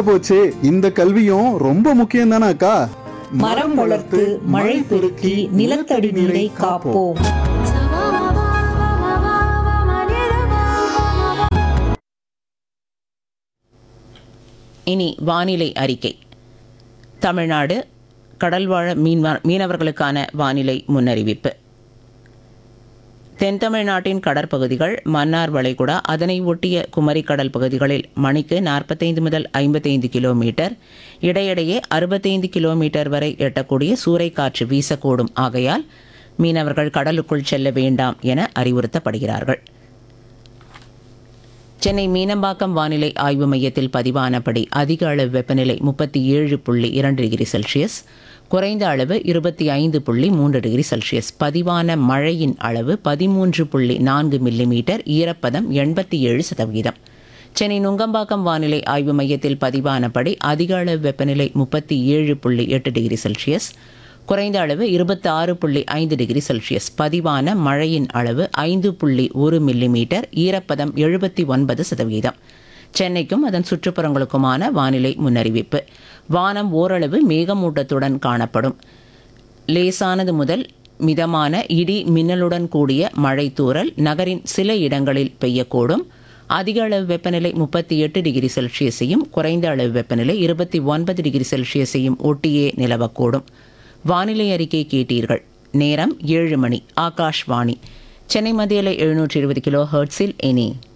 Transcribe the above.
போச்சு இந்த கல்வியும் ரொம்ப முக்கியம் தானே அக்கா மரம் வளர்த்து மழை பெருக்கி நிலத்தடி நீரை காப்போம் இனி வானிலை அறிக்கை தமிழ்நாடு கடல்வாழ மீன்வ மீனவர்களுக்கான வானிலை முன்னறிவிப்பு தென் தமிழ்நாட்டின் கடற்பகுதிகள் மன்னார் வளைகுடா அதனை ஒட்டிய குமரி கடல் பகுதிகளில் மணிக்கு நாற்பத்தைந்து முதல் ஐம்பத்தைந்து கிலோமீட்டர் இடையிடையே அறுபத்தைந்து கிலோமீட்டர் வரை எட்டக்கூடிய சூறைக்காற்று வீசக்கூடும் ஆகையால் மீனவர்கள் கடலுக்குள் செல்ல வேண்டாம் என அறிவுறுத்தப்படுகிறார்கள் சென்னை மீனம்பாக்கம் வானிலை ஆய்வு மையத்தில் பதிவானபடி அதிக அளவு வெப்பநிலை முப்பத்தி ஏழு புள்ளி இரண்டு டிகிரி செல்சியஸ் குறைந்த அளவு இருபத்தி ஐந்து புள்ளி மூன்று டிகிரி செல்சியஸ் பதிவான மழையின் அளவு பதிமூன்று புள்ளி நான்கு மில்லிமீட்டர் ஈரப்பதம் எண்பத்தி ஏழு சதவீதம் சென்னை நுங்கம்பாக்கம் வானிலை ஆய்வு மையத்தில் பதிவானபடி அதிக அளவு வெப்பநிலை முப்பத்தி ஏழு புள்ளி எட்டு டிகிரி செல்சியஸ் குறைந்த அளவு இருபத்தி ஆறு புள்ளி ஐந்து டிகிரி செல்சியஸ் பதிவான மழையின் அளவு ஐந்து புள்ளி ஒரு மில்லிமீட்டர் ஈரப்பதம் எழுபத்தி ஒன்பது சதவீதம் சென்னைக்கும் அதன் சுற்றுப்புறங்களுக்குமான வானிலை முன்னறிவிப்பு வானம் ஓரளவு மேகமூட்டத்துடன் காணப்படும் லேசானது முதல் மிதமான இடி மின்னலுடன் கூடிய மழை தூறல் நகரின் சில இடங்களில் பெய்யக்கூடும் அதிக அளவு வெப்பநிலை முப்பத்தி எட்டு டிகிரி செல்சியஸையும் குறைந்த அளவு வெப்பநிலை இருபத்தி ஒன்பது டிகிரி செல்சியஸையும் ஒட்டியே நிலவக்கூடும் வானிலை அறிக்கை கேட்டீர்கள் நேரம் ஏழு மணி ஆகாஷ்வாணி சென்னை மத்தியில் எழுநூற்றி இருபது கிலோ ஹெர்ட்ஸில் இனி